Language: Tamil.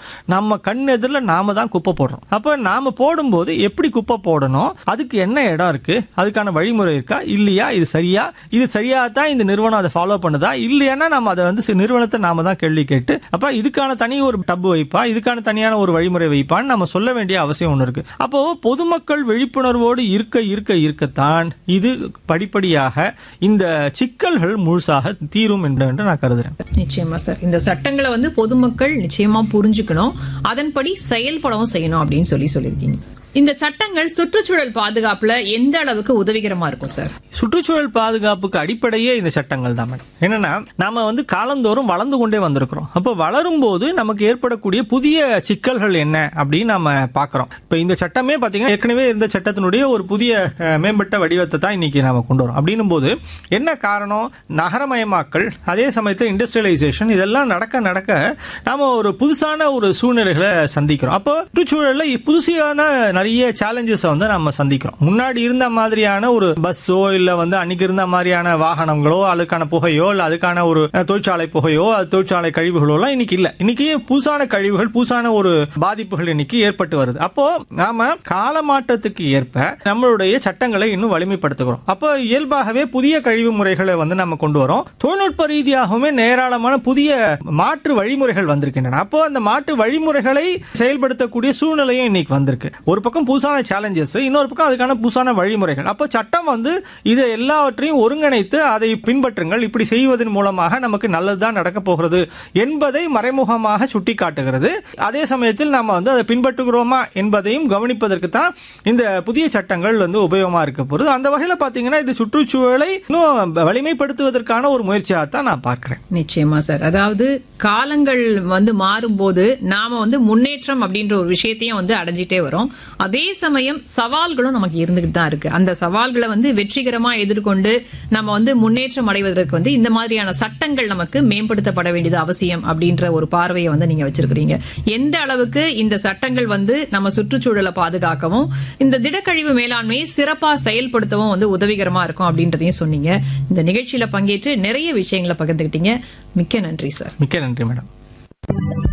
நம்ம கண் எதிரில் நாம தான் குப்பை போடுறோம் அப்ப நாம போடும்போது எப்படி குப்பை போடணும் அதுக்கு என்ன இடம் இருக்கு அதுக்கான வழிமுறை இருக்கா இல்லையா இது சரியா இது சரியா தான் இந்த நிறுவனம் அதை ஃபாலோ பண்ணுதா இல்லையானா நம்ம அதை வந்து சி- நிறுவனத்தை நாம தான் கேள்வி கேட்டு அப்ப இதுக்கான தனி ஒரு டப்பு வைப்பா இதுக்கான தனியான ஒரு வழிமுறை வைப்பான்னு நம்ம சொல்ல வேண்டிய அவசியம் ஒன்று இருக்கு அப்போ பொதுமக்கள் விழிப்புணர்வோடு இருக்க இருக்க இருக்கத்தான் இது படிப்படியாக இந்த சிக்கல்கள் முழுசாக தீரும் என்று என்று நான் கருதுறேன் நிச்சயமா சார் இந்த சட்டங்களை வந்து பொதுமக்கள் நிச்சயமா புரிஞ்சுக்கணும் அதன்படி செயல்படவும் செய்யணும் அப்படின்னு சொல்லி சொல்லியிருக்கீங்க இந்த சட்டங்கள் சுற்றுச்சூழல் பாதுகாப்புல எந்த அளவுக்கு உதவிகரமா இருக்கும் சார் சுற்றுச்சூழல் பாதுகாப்புக்கு அடிப்படையே இந்த சட்டங்கள் தான் மேடம் என்னன்னா நாம வந்து காலந்தோறும் வளர்ந்து கொண்டே வந்திருக்கிறோம் அப்போ வளரும் போது நமக்கு ஏற்படக்கூடிய புதிய சிக்கல்கள் என்ன அப்படின்னு நம்ம பார்க்கிறோம் இப்போ இந்த சட்டமே பார்த்தீங்கன்னா ஏற்கனவே இருந்த சட்டத்தினுடைய ஒரு புதிய அஹ், மேம்பட்ட வடிவத்தை தான் இன்னைக்கு நாம கொண்டு வரோம் அப்படின்னும் போது என்ன காரணம் நகரமயமாக்கல் அதே சமயத்தில் இண்டஸ்ட்ரியலைசேஷன் இதெல்லாம் நடக்க நடக்க நாம ஒரு புதுசான ஒரு சூழ்நிலைகளை சந்திக்கிறோம் அப்போ சுற்றுச்சூழல்ல புதுசான நிறைய சேலஞ்சஸ் வந்து நம்ம சந்திக்கிறோம் முன்னாடி இருந்த மாதிரியான ஒரு பஸ்ஸோ இல்ல வந்து அன்னைக்கு இருந்த மாதிரியான வாகனங்களோ அதுக்கான புகையோ இல்ல அதுக்கான ஒரு அஹ், தொழிற்சாலை புகையோ அது தொழிற்சாலை கழிவுகளோ எல்லாம் இன்னைக்கு இல்ல இன்னைக்கு புதுசான கழிவுகள் புதுசான ஒரு பாதிப்புகள் இன்னைக்கு ஏற்பட்டு வருது அப்போ நாம காலமாற்றத்துக்கு ஏற்ப நம்மளுடைய சட்டங்களை இன்னும் வலிமைப்படுத்துகிறோம் அப்போ இயல்பாகவே புதிய கழிவு முறைகளை வந்து நம்ம கொண்டு வரோம் தொழில்நுட்ப ரீதியாகவுமே நேராளமான புதிய மாற்று வழிமுறைகள் வந்திருக்கின்றன அப்போ அந்த மாற்று வழிமுறைகளை செயல்படுத்தக்கூடிய சூழ்நிலையும் இன்னைக்கு வந்திருக்கு ஒரு பக்கம் புதுசான சேலஞ்சஸ் இன்னொரு பக்கம் அதுக்கான புதுசான வழிமுறைகள் அப்போ சட்டம் வந்து இதை எல்லாவற்றையும் ஒருங்கிணைத்து அதை பின்பற்றுங்கள் இப்படி செய்வதன் மூலமாக நமக்கு நல்லதுதான் நடக்க போகிறது என்பதை மறைமுகமாக சுட்டிக்காட்டுகிறது அதே சமயத்தில் நாம வந்து அதை பின்பற்றுகிறோமா என்பதையும் கவனிப்பதற்கு தான் இந்த புதிய சட்டங்கள் வந்து உபயோகமா இருக்க போகுது அந்த வகையில் பார்த்தீங்கன்னா இது சுற்றுச்சூழலை இன்னும் வலிமைப்படுத்துவதற்கான ஒரு முயற்சியாக தான் நான் பார்க்கிறேன் நிச்சயமா சார் அதாவது காலங்கள் வந்து மாறும்போது நாம வந்து முன்னேற்றம் அப்படின்ற ஒரு விஷயத்தையும் வந்து அடைஞ்சிட்டே வரோம் அதே சமயம் சவால்களும் நமக்கு இருந்துகிட்டு தான் இருக்கு அந்த சவால்களை வந்து வெற்றிகரமா எதிர்கொண்டு நம்ம வந்து முன்னேற்றம் அடைவதற்கு வந்து இந்த மாதிரியான சட்டங்கள் நமக்கு மேம்படுத்தப்பட வேண்டியது அவசியம் அப்படின்ற ஒரு பார்வையை வந்து நீங்க வச்சிருக்கிறீங்க எந்த அளவுக்கு இந்த சட்டங்கள் வந்து நம்ம சுற்றுச்சூழலை பாதுகாக்கவும் இந்த திடக்கழிவு மேலாண்மையை சிறப்பா செயல்படுத்தவும் வந்து உதவிகரமா இருக்கும் அப்படின்றதையும் சொன்னீங்க இந்த நிகழ்ச்சியில பங்கேற்று நிறைய விஷயங்களை பகிர்ந்துக்கிட்டீங்க மிக்க நன்றி சார் மிக்க நன்றி மேடம்